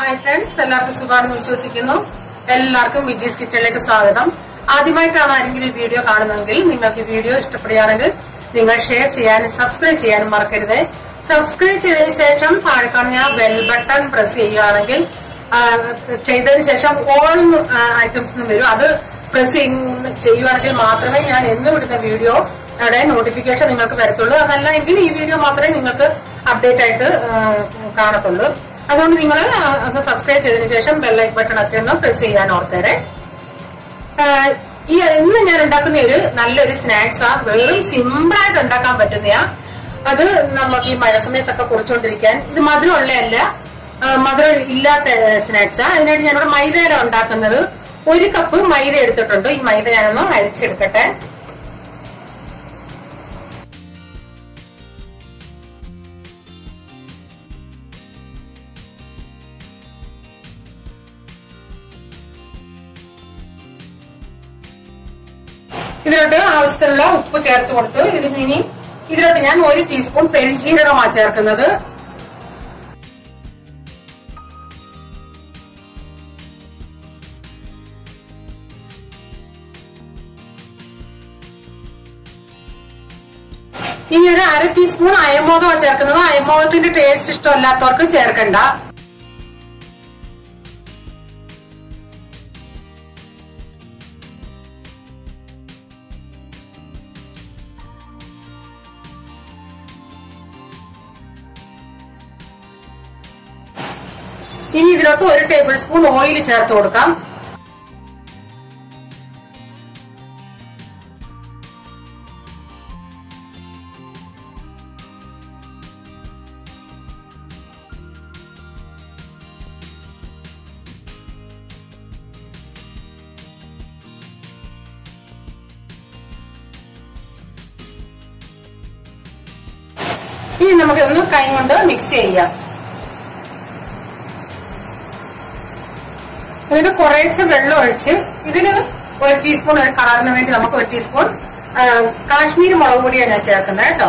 Hi friends എല്ലാവർക്കും സുഖമാണെന്ന് വിശ്വസിക്കുന്നു എല്ലാവർക്കും വിജീസ് കിച്ചണിലേക്ക് സ്വാഗതം ആദ്യമായിട്ടാണ് ആരെങ്കിലും ഈ വീഡിയോ കാണുന്നതെങ്കിൽ നിങ്ങൾക്ക് ഈ വീഡിയോ ഇഷ്ടപ്പെടുകയാണെങ്കിൽ നിങ്ങൾ ഷെയർ ചെയ്യാനും സബ്സ്ക്രൈബ് ചെയ്യാനും മറക്കരുത് സബ്സ്ക്രൈബ് ചെയ്തതിന് ശേഷം താഴെ കാണുന്ന ബെൽ ബട്ടൺ പ്രസ് ചെയ്യുകയാണെങ്കിൽ ആ, ചെയ്തതിന് ശേഷം ഓൾ ഐറ്റംസ് എന്ന് വരും അത് പ്രസ് ചെയ്യുകയാണെങ്കിൽ മാത്രമേ ഞാൻ എന്ന് വിടുന്ന വീഡിയോ അവിടെ നോട്ടിഫിക്കേഷൻ നിങ്ങൾക്ക് വരത്തുള്ളൂ അതല്ല എങ്കിൽ ഈ വീഡിയോ മാത്രമേ നിങ്ങൾക്ക് അപ്ഡേറ്റ് ആയിട്ട് ആ, കാണത്തുള്ളൂ അതുകൊണ്ട് നിങ്ങൾ അത് സബ്സ്ക്രൈബ് ചെയ്തതിനു ശേഷം ബെല്ലൈക്ക് ബട്ടൺ ഒക്കെ ഒന്ന് പ്രസ് ചെയ്യാൻ ഓർത്തേരെ ആ, ഈ ഇന്ന് ഞാൻ ഉണ്ടാക്കുന്ന ഒരു നല്ലൊരു സ്നാക്സാ വെറും സിമ്പിൾ ആയിട്ട് ഉണ്ടാക്കാൻ പറ്റുന്നയാ അത് നമുക്ക് ഈ മഴ സമയത്തൊക്കെ കുറിച്ചുകൊണ്ടിരിക്കാൻ ഇത് മധുരമുള്ളതല്ല ആ, മധുരം ഇല്ലാത്ത സ്നാക്സാ അതിനായിട്ട് ഞാനിവിടെ മൈദയില ഉണ്ടാക്കുന്നത് ഒരു കപ്പ് മൈദ എടുത്തിട്ടുണ്ട് ഈ മൈദ ഞാനൊന്ന് അരിച്ചെടുക്കട്ടെ ഇതിലോട്ട് ആവശ്യത്തിനുള്ള ഉപ്പ് ചേർത്ത് കൊടുത്തു ഇത് ഇനി ഇതിലോട്ട് ഞാൻ ഒരു ടീസ്പൂൺ പെരിഞ്ചീരകമാണ് ചേർക്കുന്നത് ഇനി ഒരു അര ടീസ്പൂൺ അയമോദമാണ് ചേർക്കുന്നത് അയമോദത്തിന്റെ ടേസ്റ്റ് ഇഷ്ടമല്ലാത്തവർക്ക് ചേർക്കണ്ട ഇനി ഇതിലോട്ട് ഒരു ടേബിൾ സ്പൂൺ ഓയിൽ ചേർത്ത് കൊടുക്കാം ഇനി നമുക്കിതൊന്ന് കൈ കൊണ്ട് മിക്സ് ചെയ്യാം എന്നിട്ട് കുറേശ്ശെ വെള്ളം ഒഴിച്ച് ഇതിന് ഒരു ടീസ്പൂൺ ഒരു കളറിന് വേണ്ടി നമുക്ക് ഒരു ടീസ്പൂൺ ആ, കാശ്മീരി മുളക് പൊടിയാണ് ഞാൻ ചേർക്കുന്നത് കേട്ടോ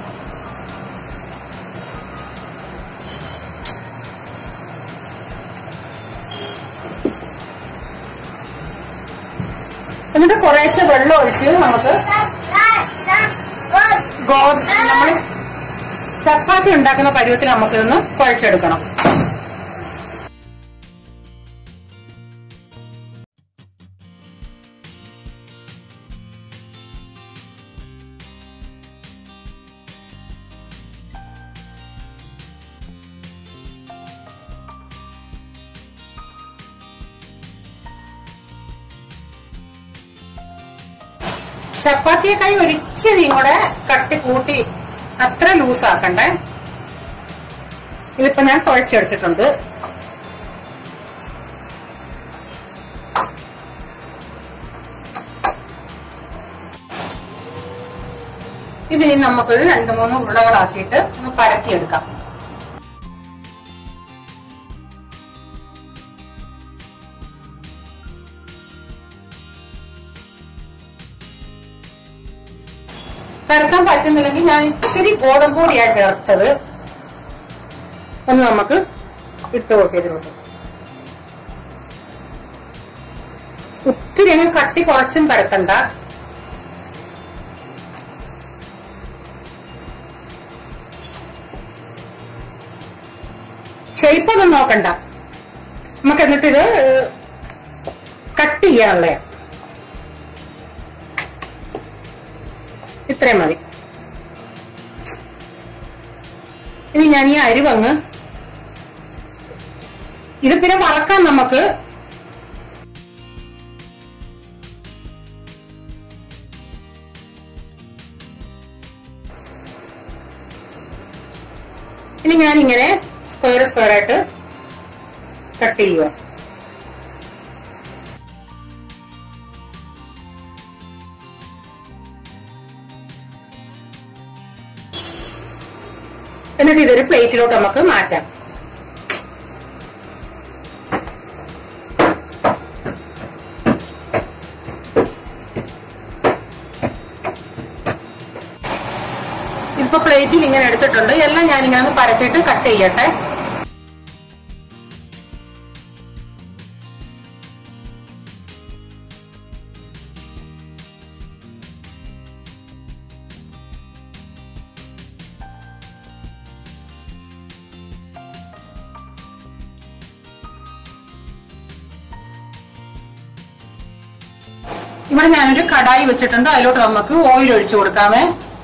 എന്നിട്ട് കുറേശ്ശെ വെള്ളം ഒഴിച്ച് നമുക്ക് ഗോ നമ്മൾ ചപ്പാത്തി ഉണ്ടാക്കുന്ന പരുവത്തിൽ നമുക്കിതൊന്ന് കുഴച്ചെടുക്കണം ചപ്പാത്തിയേക്കായി ഒരിച്ചിരിയും കൂടെ കട്ടി കൂട്ടി അത്ര ലൂസ് ആക്കണ്ടേ ഇതിപ്പോ ഞാൻ കുഴച്ചെടുത്തിട്ടുണ്ട് ഇതിനി നമുക്കൊരു രണ്ട് മൂന്ന് ഉരുളകളാക്കിയിട്ട് ഒന്ന് പരത്തിയെടുക്കാം പരത്താൻ പറ്റുന്നില്ലെങ്കിൽ ഞാൻ ഇത്തിരി ഗോതമ്പ് പൊടിയാണ് ചേർത്തത് ഒന്ന് നമുക്ക് ഇട്ട് കൊടുക്കരുത് ഒത്തിരി അങ്ങ് കട്ടി കുറച്ചും പരത്തണ്ട ഷെയ്പ്പൊന്നും നോക്കണ്ട നമുക്ക് എന്നിട്ട് ഇത് കട്ട് ചെയ്യാനുള്ള ഇത്രയും മതി ഇനി ഞാൻ ഈ അരിവങ്ങ് ഇത് പിന്നെ വറക്കാൻ നമുക്ക് ഇനി ഞാൻ ഇങ്ങനെ സ്ക്വയർ സ്ക്വയർ ആയിട്ട് കട്ട് ചെയ്യുക എന്നിട്ട് ഇതൊരു പ്ലേറ്റിലോട്ട് നമുക്ക് മാറ്റാം ഇതിപ്പോ പ്ലേറ്റിൽ ഇങ്ങനെ എടുത്തിട്ടുണ്ട് എല്ലാം ഞാൻ ഇങ്ങനെ ഒന്ന് പരത്തിയിട്ട് കട്ട് ചെയ്യട്ടെ ഇവിടെ ഞാനൊരു കടായി വെച്ചിട്ടുണ്ട് അതിലോട്ട് നമുക്ക് ഓയിൽ ഒഴിച്ചു കൊടുക്കാമേ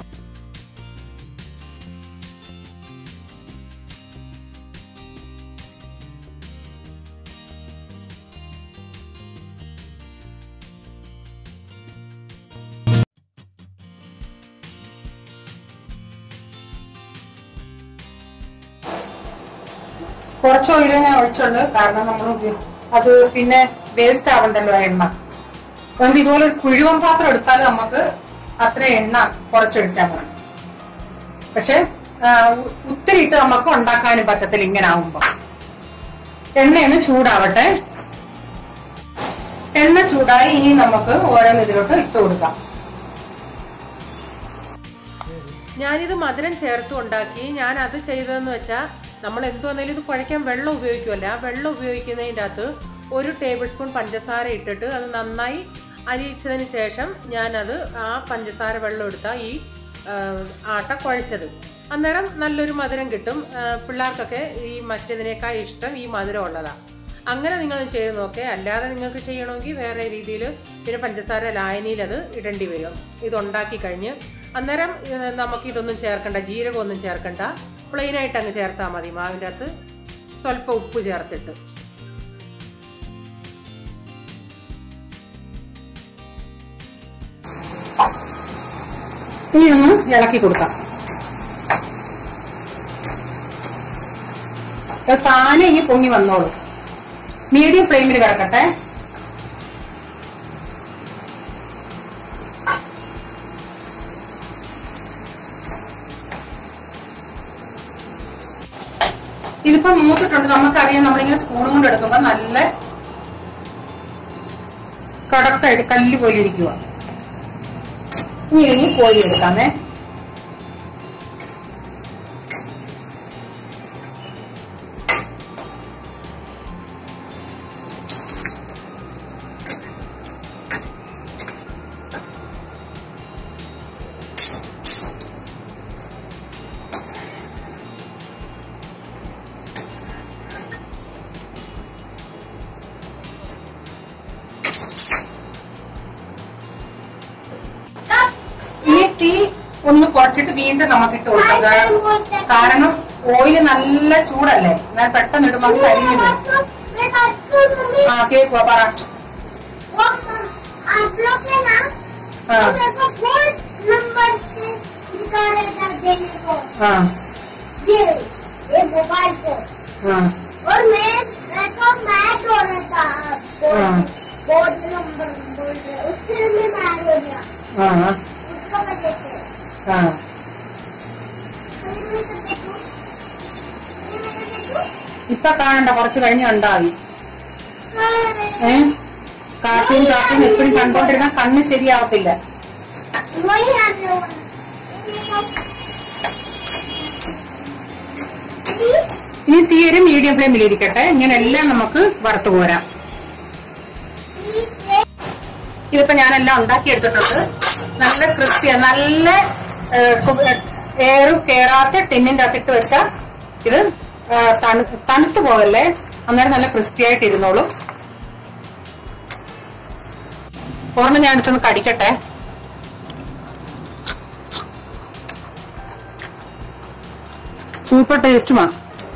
കുറച്ച് ഓയിലേ ഞാൻ ഒഴിച്ചുള്ളൂ കാരണം നമ്മൾ ഉപയോ- അത് പിന്നെ വേസ്റ്റ് ആവണ്ടല്ലോ ആ എണ്ണ അതുകൊണ്ട് ഇതുപോലെ ഒരു കുഴുവൻ പാത്രം എടുത്താൽ നമുക്ക് അത്ര എണ്ണ കുറച്ചൊഴിച്ചാൽ മതി പക്ഷെ ആ, ഉ- ഒത്തിരി ഇട്ട് നമുക്ക് ഉണ്ടാക്കാനും പറ്റത്തില്ല ഇങ്ങനെ ആവുമ്പോ എണ്ണയൊന്ന് ചൂടാവട്ടെ എണ്ണ ചൂടായി ഇനി നമുക്ക് ഓരോന്ന് ഇതിലോട്ട് ഇട്ട് കൊടുക്കാം ഞാനിത് മധുരം ചേർത്ത് ഉണ്ടാക്കി ഞാൻ അത് ചെയ്തതെന്ന് വെച്ചാൽ നമ്മൾ എന്ത് വന്നാലും ഇത് കുഴയ്ക്കാൻ വെള്ളം ഉപയോഗിക്കുമല്ല ആ വെള്ളം ഉപയോഗിക്കുന്നതിൻ്റെ അകത്ത് ഒരു ടേബിൾ സ്പൂൺ പഞ്ചസാര ഇട്ടിട്ട് അത് നന്നായി അലിയിച്ചതിന് ശേഷം ഞാനത് ആ പഞ്ചസാര വെള്ളം എടുത്ത ഈ ആ, ആട്ട കുഴച്ചത് അന്നേരം നല്ലൊരു മധുരം കിട്ടും ആ, പിള്ളേർക്കൊക്കെ ഈ മറ്റതിനേക്കാൾ ഇഷ്ടം ഈ മധുരം ഉള്ളതാണ് അങ്ങനെ നിങ്ങൾ ചെയ്ത് നോക്കേ അല്ലാതെ നിങ്ങൾക്ക് ചെയ്യണമെങ്കിൽ വേറെ രീതിയിൽ പിന്നെ പഞ്ചസാര ലായനിയിൽ അത് ഇടേണ്ടി വരും ഇത് ഉണ്ടാക്കി കഴിഞ്ഞ് അന്നേരം ഏഹ്, നമുക്ക് ഇതൊന്നും ചേർക്കണ്ട ജീരകമൊന്നും ചേർക്കണ്ട പ്ലെയിൻ ആയിട്ട് അങ്ങ് ചേർത്താൽ മതി മാവിൻ്റെ അകത്ത് സ്വല്പം ഉപ്പ് ചേർത്തിട്ട് ഇനി ഒന്ന് ഇളക്കി കൊടുക്കാം ഇത് താനെ ഇനി പൊങ്ങി വന്നോളൂ മീഡിയം ഫ്ലെയിമിൽ കിടക്കട്ടെ ഇതിപ്പോ മൂത്തിട്ടുണ്ട് നമുക്കറിയാം നമ്മളിങ്ങനെ സ്പൂണും കൊണ്ട് എടുക്കുമ്പോ നല്ല കടക്കായിട്ട് കല്ല് പോലെ ഇരിക്കുക ഇനി ഇനി കോഴി എടുക്കാമേ ഇനി തീ ഒന്ന് കുറച്ചിട്ട് വീണ്ടും നമുക്ക് ഇട്ട് കൊടുക്കാം കാരണം- കാരണം ഓയില് നല്ല ചൂടല്ലേ എന്നാൽ പെട്ടെന്ന് ഇടുമ്പോ അത് കരിഞ്ഞു വരും ആ കേക്കുവാ പറ ആ ആ ആ और मैं मैं तो मैच हो रहा था हाँ। बोर्ड नंबर बोल रहे उसके लिए मैं मैच हो गया ആ उसका वजह से ആ अरे मैं तो देखूं अरे मैं तो देखूं ഇപ്പൊ കാണണ്ട കുറച്ച് കഴിഞ്ഞ് കണ്ടാ മതി अरे ഏ കാർട്ടൂൺ കാർട്ടൂൺ എപ്പോഴും കണ്ടോണ്ടിരുന്ന കണ്ണ് ശരിയാവത്തില്ല वही आ रहे हो ഇനി തീ ഒരു മീഡിയം ഫ്ലെയിമിൽ ഇരിക്കട്ടെ ഇങ്ങനെ എല്ലാം നമുക്ക് വറുത്തു പോരാം ഇതിപ്പോ ഞാനെല്ലാം ഉണ്ടാക്കി എടുത്തിട്ടുണ്ട് നല്ല ക്രിസ്പിയ നല്ല എയറും കേറാത്ത ടിന്നിന്റെ അകത്തിട്ട് വെച്ച ഇത് ഏ, തണു തണുത്തു പോകല്ലേ അന്നേരം നല്ല ക്രിസ്പി ആയിട്ട് ഇരുന്നോളും ഒരെണ്ണം ഞാൻ എടുത്തൊന്ന് കടിക്കട്ടെ സൂപ്പർ ടേസ്റ്റുമാണ്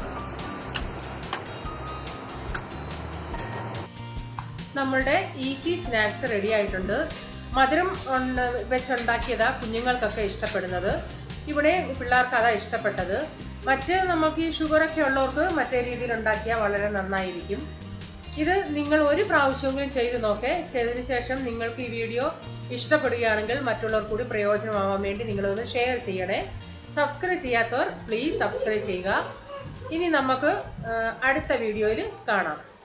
നമ്മളുടെ ഈസി സ്നാക്സ് റെഡി ആയിട്ടുണ്ട് മധുരം ഉണ്ട് വെച്ചുണ്ടാക്കിയതാ കുഞ്ഞുങ്ങൾക്കൊക്കെ ഇഷ്ടപ്പെടുന്നത് ഇവിടെ പിള്ളേർക്ക് അതാ ഇഷ്ടപ്പെട്ടത് മറ്റ് നമുക്ക് ഈ ഷുഗറൊക്കെ ഉള്ളവർക്ക് മറ്റേ രീതിയിൽ ഉണ്ടാക്കിയാൽ വളരെ നന്നായിരിക്കും ഇത് നിങ്ങൾ ഒരു പ്രാവശ്യമെങ്കിലും ചെയ്ത് നോക്കേ ചെയ്തതിന് ശേഷം നിങ്ങൾക്ക് ഈ വീഡിയോ ഇഷ്ടപ്പെടുകയാണെങ്കിൽ മറ്റുള്ളവർ കൂടി പ്രയോജനമാവാൻ വേണ്ടി നിങ്ങളൊന്ന് ഷെയർ ചെയ്യണേ സബ്സ്ക്രൈബ് ചെയ്യാത്തവർ പ്ലീസ് സബ്സ്ക്രൈബ് ചെയ്യുക ഇനി നമുക്ക് ആ, അടുത്ത വീഡിയോയിൽ കാണാം